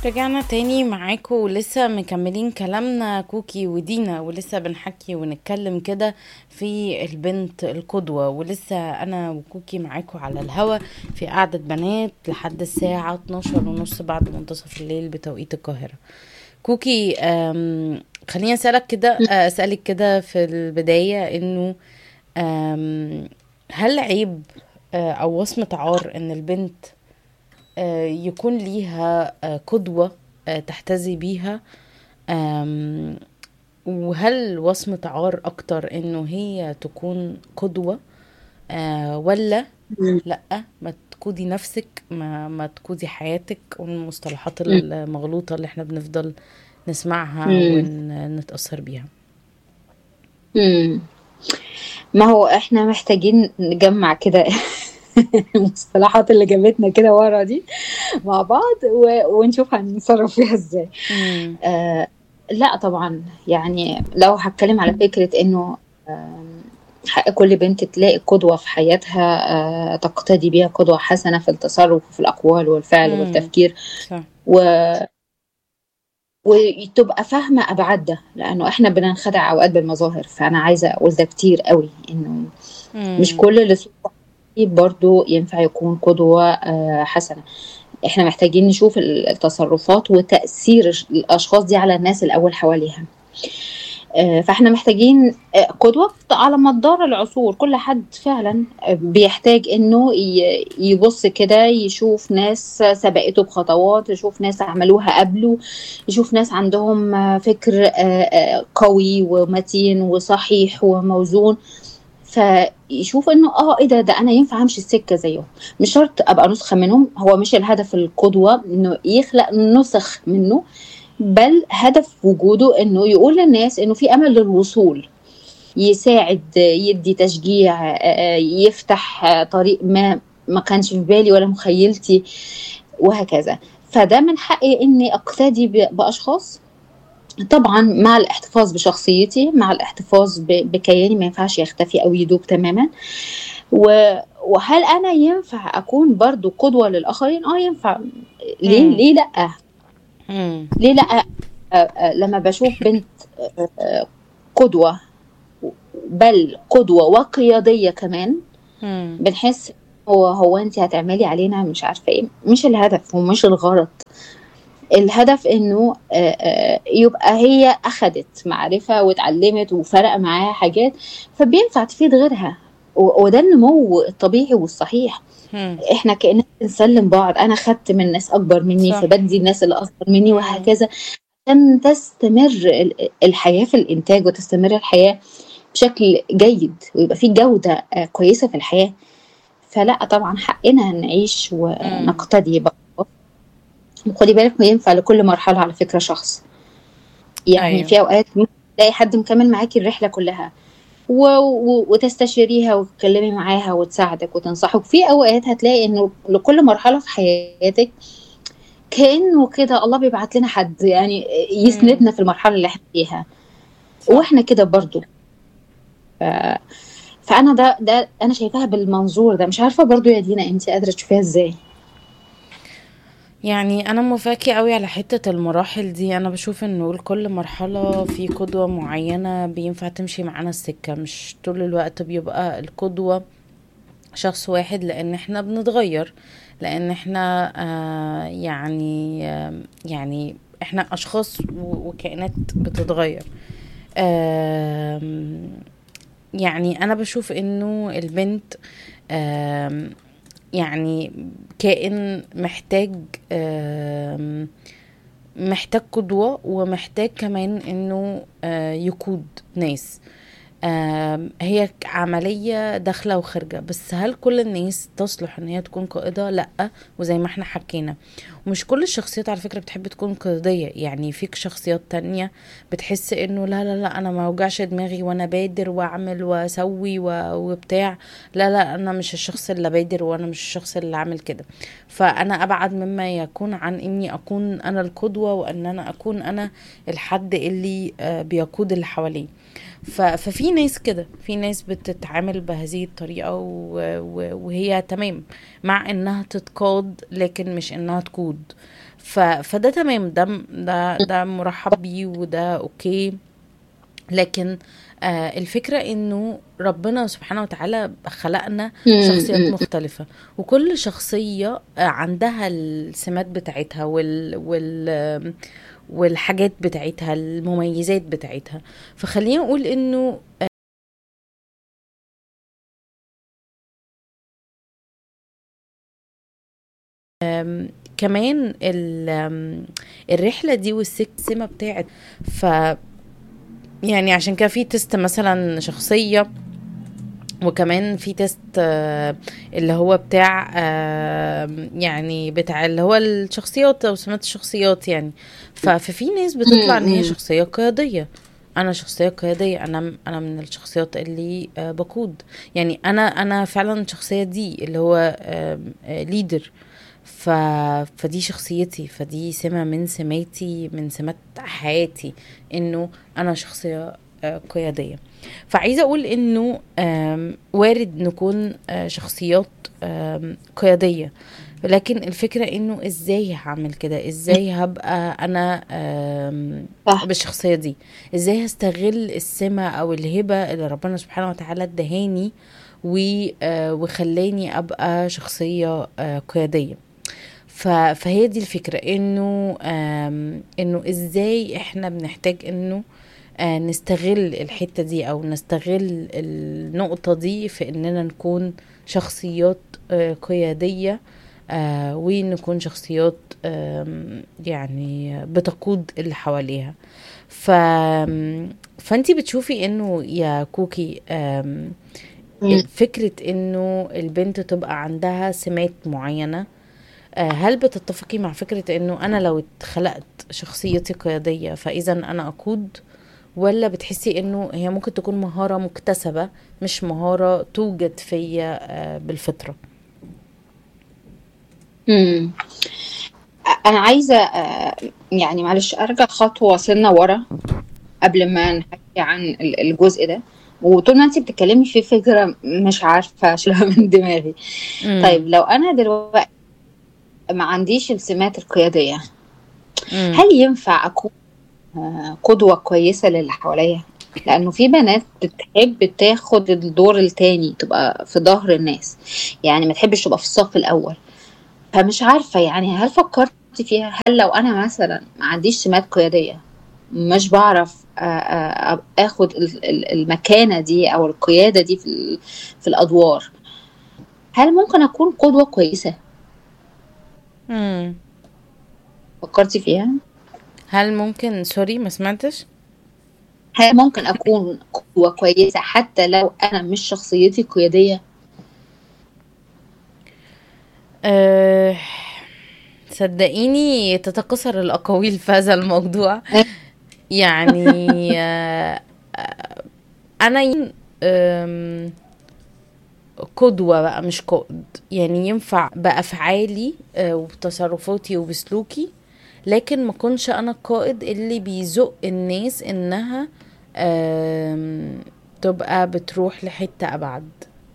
رجعنا تاني معاكم ولسه مكملين كلامنا كوكي ودينا ولسه بنحكي ونتكلم كده في البنت القدوة ولسه أنا وكوكي معاكم على الهوا في قعدة بنات لحد الساعة 12 ونص بعد منتصف الليل بتوقيت القاهرة كوكي أم، خليني أسألك كده أسألك كده في البداية إنه أم، هل عيب آه، أو وصمة عار إن البنت آه، يكون ليها آه، قدوة آه، تحتذي بيها آم، وهل وصمة عار أكتر إنه هي تكون قدوة آه، ولا مم. لأ ما تقودي نفسك ما, ما تقودي حياتك والمصطلحات مم. المغلوطة اللي احنا بنفضل نسمعها مم. ونتأثر بيها مم. ما هو احنا محتاجين نجمع كده المصطلحات اللي جابتنا كده ورا دي مع بعض و... ونشوف هنتصرف فيها ازاي مم. آه لا طبعا يعني لو هتكلم على فكرة انه آم، حق كل بنت تلاقي قدوة في حياتها آه تقتدي بيها قدوة حسنة في التصرف وفي الأقوال والفعل مم. والتفكير صح و... وتبقى فاهمة أبعاد ده لأنه إحنا بننخدع أوقات بالمظاهر فأنا عايزة أقول ده كتير قوي إنه مش مم. كل اللي صوته عجيب برضو ينفع يكون قدوة آه، حسنة إحنا محتاجين نشوف التصرفات وتأثير الأشخاص دي على الناس الأول حواليها آه، فاحنا محتاجين آه، قدوة على مدار العصور كل حد فعلا آه، بيحتاج انه ي- يبص كده يشوف ناس سبقته بخطوات يشوف ناس عملوها قبله يشوف ناس عندهم آه، فكر آه، آه، قوي ومتين وصحيح وموزون فيشوف انه اه ايه ده ده انا ينفع امشي السكه زيهم مش شرط ابقى نسخه منهم هو مش الهدف القدوه انه يخلق نسخ منه بل هدف وجوده انه يقول للناس انه في امل للوصول يساعد يدي تشجيع آه، يفتح آه، طريق ما ما كانش في بالي ولا مخيلتي وهكذا فده من حقي اني اقتدي ب- باشخاص طبعا مع الاحتفاظ بشخصيتي مع الاحتفاظ ب- بكياني ما ينفعش يختفي او يدوب تماما و- وهل انا ينفع اكون برضو قدوة للاخرين اه ينفع ليه مم. ليه لا مم. ليه لا آه، آه، لما بشوف بنت آه، آه، قدوة بل قدوة وقيادية كمان مم. بنحس هو هو انت هتعملي علينا مش عارفة ايه مش الهدف ومش الغرض الهدف انه آه، آه، يبقى هي اخدت معرفة واتعلمت وفرق معاها حاجات فبينفع تفيد غيرها و- وده النمو الطبيعي والصحيح مم. احنا كأننا بنسلم بعض انا خدت من ناس اكبر مني صح فبدي الناس اللي اصغر مني مم. وهكذا عشان تستمر ال- الحياة في الانتاج وتستمر الحياة بشكل جيد ويبقى في جودة آه، كويسة في الحياة فلا طبعا حقنا نعيش مم. ونقتدي بقى خدي بالك ما ينفع لكل مرحلة على فكرة شخص يعني أيوه في أوقات ممكن تلاقي حد مكمل معاكي الرحلة كلها و... و... وتستشيريها وتتكلمي معاها وتساعدك وتنصحك في أوقات هتلاقي إنه لكل مرحلة في حياتك كأنه كده الله بيبعت لنا حد يعني مم. يسندنا في المرحلة اللي احنا فيها صح واحنا كده برضو ف... فأنا ده ده أنا شايفاها بالمنظور ده مش عارفة برضو يا دينا أنت قادرة تشوفيها إزاي يعني انا موافقة قوي على حتة المراحل دي انا بشوف انه لكل مرحلة في قدوة معينة بينفع تمشي معانا السكة مش طول الوقت بيبقى القدوة شخص واحد لان احنا بنتغير لان احنا آه يعني آه يعني احنا اشخاص و- وكائنات بتتغير آم، يعني انا بشوف انه البنت آم، يعني كائن محتاج آم، محتاج قدوة ومحتاج كمان انه آه، يقود ناس آم، هي ك- عملية داخلة وخارجة بس هل كل الناس تصلح ان هي تكون قائدة؟ لأ وزي ما احنا حكينا ومش كل الشخصيات على فكرة بتحب تكون قيادية يعني فيك شخصيات تانية بتحس انه لا لا لا انا ما وجعش دماغي وانا بادر واعمل واسوي و- وبتاع لا لا انا مش الشخص اللي بادر وانا مش الشخص اللي عامل كده فانا ابعد مما يكون عن اني اكون انا القدوة وان انا اكون انا الحد اللي آه، بيقود اللي حواليه ف... ففي ناس كده في ناس بتتعامل بهذه الطريقة و... و... وهي تمام مع انها تتقاد لكن مش انها تقود ف... فده تمام ده ده ده مرحب بيه وده اوكي لكن آه الفكرة انه ربنا سبحانه وتعالى خلقنا شخصيات مختلفة وكل شخصية آه عندها السمات بتاعتها وال وال والحاجات بتاعتها المميزات بتاعتها فخلينا نقول انه آم، كمان ال- آم، الرحلة دي والسمة بتاعت ف يعني عشان كده في تيست مثلا شخصية وكمان في تيست آه، اللي هو بتاع آه، يعني بتاع اللي هو الشخصيات او سمات الشخصيات يعني ف- ففي ناس بتطلع ان هي شخصية قيادية انا شخصية قيادية انا انا من الشخصيات اللي آه، بقود يعني انا انا فعلا الشخصية دي اللي هو ليدر ف... فدي شخصيتي فدي سمة من سماتي من سمات حياتي انه انا شخصية آه، قيادية فعايزة اقول انه آم، وارد نكون آه، شخصيات آم، قيادية لكن الفكرة انه ازاي هعمل كده ازاي هبقى انا آم، صح بالشخصية دي ازاي هستغل السمة او الهبة اللي ربنا سبحانه وتعالى ادهاني و- آه، وخلاني ابقى شخصية آه، قيادية ف- فهي دي الفكرة انه آم، انه ازاي احنا بنحتاج انه آه، نستغل الحتة دي او نستغل النقطة دي في اننا نكون شخصيات آه، قيادية آه، ونكون شخصيات آم، يعني بتقود اللي حواليها ف فانتي بتشوفي انه يا كوكي آم، مم. فكرة انه البنت تبقى عندها سمات معينة آه، هل بتتفقي مع فكرة انه انا لو اتخلقت شخصيتي قيادية فاذا انا اقود ولا بتحسي انه هي ممكن تكون مهارة مكتسبة مش مهارة توجد فيا آه، بالفطرة مم. انا عايزه آه، يعني معلش ارجع خطوه سنه ورا قبل ما نحكي عن ال- الجزء ده وطول ما انت بتتكلمي في فكره مش عارفه اشيلها من دماغي مم. طيب لو انا دلوقتي ما عنديش السمات القياديه مم. هل ينفع اكون آه، قدوه كويسه للي حواليا لانه في بنات بتحب تاخد الدور التاني تبقى في ظهر الناس يعني ما تحبش تبقى في الصف الاول فمش عارفة يعني هل فكرت فيها هل لو أنا مثلا ما عنديش سمات قيادية مش بعرف آ- آ- آ- اخد ال- ال- المكانة دي او القيادة دي في ال- في الادوار هل ممكن اكون قدوة كويسة مم. فكرتي فيها هل ممكن سوري ما سمعتش هل ممكن اكون قدوة كويسة حتى لو انا مش شخصيتي قيادية أه صدقيني تتكسر الأقاويل في هذا الموضوع يعني آه، آه، أنا ين- آم، قدوة بقى مش قائد يعني ينفع بأفعالي آه، وبتصرفاتي وبسلوكي لكن ما كنش أنا القائد اللي بيزق الناس إنها آم، تبقى بتروح لحتة أبعد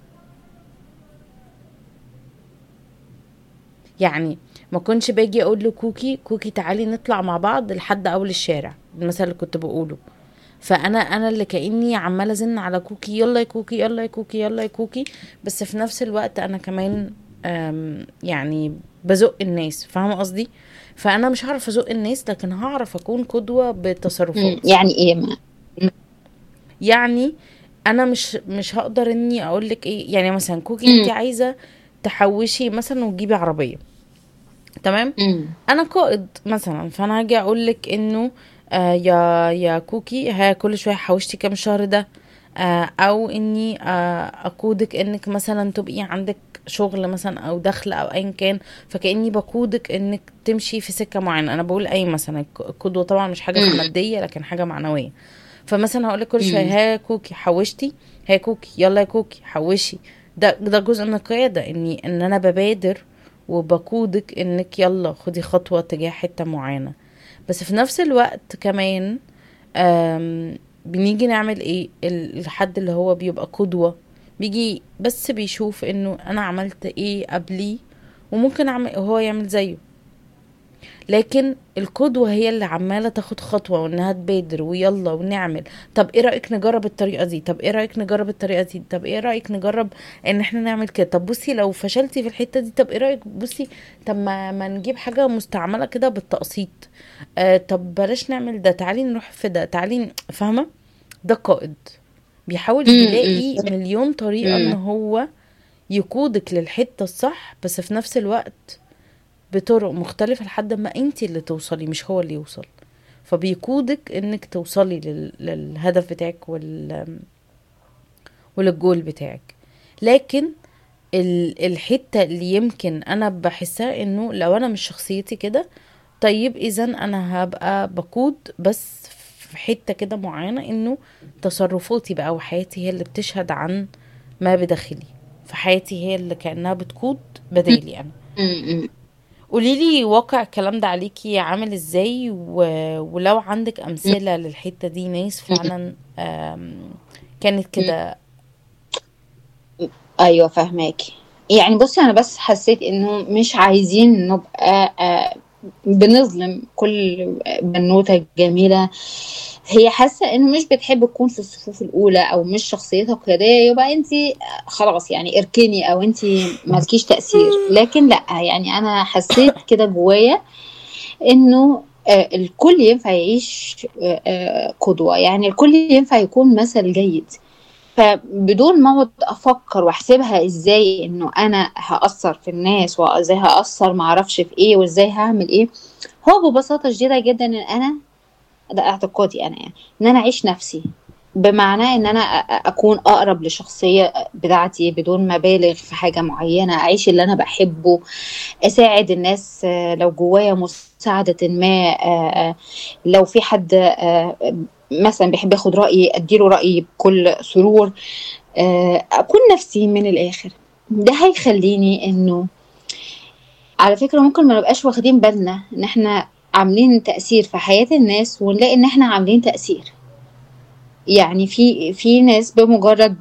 يعني ما كنتش باجي اقول لكوكي كوكي تعالي نطلع مع بعض لحد اول الشارع المثل اللي كنت بقوله فانا انا اللي كاني عماله ازن على كوكي يلا يا كوكي يلا يا كوكي يلا يا كوكي بس في نفس الوقت انا كمان أم، يعني بزق الناس فاهمه قصدي فانا مش هعرف ازق الناس لكن هعرف اكون قدوه مم. بتصرفاتي يعني ايه ما يعني انا مش مش هقدر اني اقول لك ايه يعني مثلا كوكي مم. انت عايزه تحوشي مثلا وتجيبي عربيه تمام مم. انا قائد مثلا فانا هاجي اقول لك انه آه يا يا كوكي ها كل شويه حوشتي كام شهر ده آه او اني آه اقودك انك مثلا تبقي عندك شغل مثلا او دخل او ايا كان فكاني بقودك انك تمشي في سكه معينه انا بقول اي مثلا القدوه طبعا مش حاجه مم. ماديه لكن حاجه معنويه فمثلا هقول لك كل مم. شويه ها كوكي حوشتي ها كوكي يلا يا كوكي حوشي ده ده جزء من القياده اني ان انا ببادر وبقودك انك يلا خدي خطوه تجاه حته معينه بس في نفس الوقت كمان آم، بنيجي نعمل ايه ال- الحد اللي هو بيبقى قدوة بيجي بس بيشوف انه انا عملت ايه قبليه وممكن اعمل هو يعمل زيه لكن القدوة هي اللي عمالة تاخد خطوة وانها تبادر ويلا ونعمل طب ايه رأيك نجرب الطريقة دي طب ايه رأيك نجرب الطريقة دي طب ايه رأيك نجرب ان احنا نعمل كده طب بصي لو فشلتي في الحتة دي طب ايه رأيك بصي طب ما, ما نجيب حاجة مستعملة كده بالتقسيط آه طب بلاش نعمل ده تعالي نروح في ده تعالي ن- فاهمة ده قائد بيحاول مم، يلاقي مليون طريقة ان مم. هو يقودك للحتة الصح بس في نفس الوقت بطرق مختلفة لحد ما انتي اللي توصلي مش هو اللي يوصل فبيقودك انك توصلي لل... للهدف بتاعك وال... وللجول بتاعك لكن ال... الحتة اللي يمكن انا بحسها انه لو انا مش شخصيتي كده طيب اذا انا هبقى بقود بس في حتة كده معينة انه تصرفاتي بقى وحياتي هي اللي بتشهد عن ما بداخلي فحياتي هي اللي كأنها بتقود بدالي انا مم. قوليلي واقع الكلام ده عليكي عامل ازاي و... ولو عندك امثلة للحتة دي ناس فعلا آم، كانت كده ايوه فهماكي يعني بصي انا بس حسيت انه مش عايزين نبقى آه، بنظلم كل بنوته جميله هي حاسه انه مش بتحب تكون في الصفوف الاولى او مش شخصيتها قياديه يبقى انت خلاص يعني اركني او انت مالكيش تاثير لكن لا يعني انا حسيت كده جوايا انه آه، الكل ينفع يعيش آه، آه، قدوه يعني الكل ينفع يكون مثل جيد فبدون ما اقعد افكر واحسبها ازاي انه انا هاثر في الناس وازاي هاثر معرفش في ايه وازاي هعمل ايه هو ببساطه شديده جدا ان انا ده اعتقادي انا يعني ان انا اعيش نفسي بمعنى ان انا أ- أ- اكون اقرب لشخصيه بتاعتي بدون ما بالغ في حاجه معينه اعيش اللي انا بحبه اساعد الناس آه، لو جوايا مساعده ما آه، آه، لو في حد آه، مثلا بيحب ياخد رايي اديله رايي بكل سرور آه، اكون نفسي من الاخر ده هيخليني انه على فكره ممكن ما نبقاش واخدين بالنا ان احنا عاملين تاثير في حياه الناس ونلاقي ان احنا عاملين تاثير يعني في في ناس بمجرد